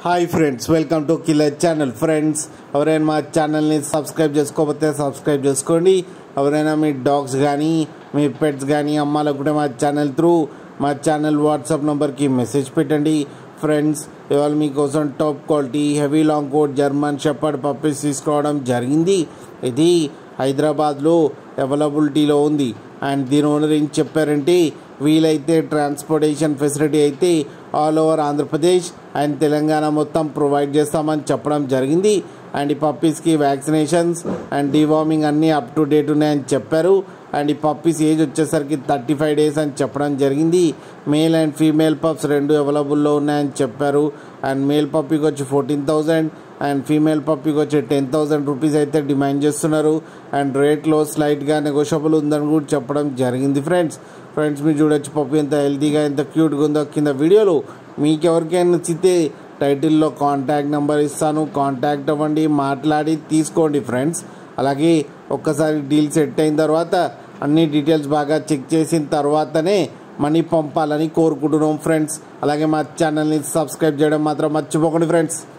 hi friends welcome to killer channel friends ఎవరైనా మా ఛానల్ని సబ్స్క్రైబ్ చేసుకోకపోతే సబ్స్క్రైబ్ చేసుకోండి ఎవరైనా మీ డాగ్స్ కానీ మీ పెట్స్ కానీ అమ్మాలనుకుంటే మా ఛానల్ త్రూ మా ఛానల్ వాట్సాప్ నెంబర్కి మెసేజ్ పెట్టండి ఫ్రెండ్స్ ఇవాళ మీకోసం top quality heavy long coat German shepherd puppies తీసుకోవడం జరిగింది ఇది హైదరాబాద్లో అవైలబిలిటీలో ఉంది అండ్ దీని ఓనర్ ఏం చెప్పారంటే వీలైతే ట్రాన్స్పోర్టేషన్ ఫెసిలిటీ అయితే all over Andhra Pradesh and Telangana మొత్తం ప్రొవైడ్ చేస్తామని చెప్పడం జరిగింది అండ్ ఈ పప్పీస్కి వ్యాక్సినేషన్స్ అండ్ డివార్మింగ్ అన్నీ అప్ టు డేట్ ఉన్నాయని చెప్పారు అండ్ ఈ పప్పీస్ ఏజ్ వచ్చేసరికి థర్టీ ఫైవ్ డేస్ అని చెప్పడం జరిగింది మేల్ అండ్ ఫీమేల్ పప్స్ రెండు అవైలబుల్లో ఉన్నాయని చెప్పారు అండ్ మేల్ పప్పీకి వచ్చి ఫోర్టీన్ థౌజండ్ అండ్ ఫీమేల్ పప్పీకి వచ్చి టెన్ థౌజండ్ రూపీస్ అయితే డిమాండ్ చేస్తున్నారు అండ్ రేట్లో స్లైట్గా నెగోషియబుల్ ఉందని కూడా చెప్పడం జరిగింది ఫ్రెండ్స్ ఫ్రెండ్స్ మీరు చూడొచ్చు పప్పు ఎంత హెల్తీగా ఎంత క్యూట్గా ఉందో కింద వీడియోలో మీకు ఎవరికైనా నచ్చితే టైటిల్లో కాంటాక్ట్ నెంబర్ ఇస్తాను కాంటాక్ట్ అవ్వండి మాట్లాడి తీసుకోండి ఫ్రెండ్స్ అలాగే ఒక్కసారి డీల్ సెట్ అయిన తర్వాత అన్ని డీటెయిల్స్ బాగా చెక్ చేసిన తర్వాతనే మనీ పంపాలని కోరుకుంటున్నాం ఫ్రెండ్స్ అలాగే మా ఛానల్ని సబ్స్క్రైబ్ చేయడం మాత్రం మర్చిపోకండి ఫ్రెండ్స్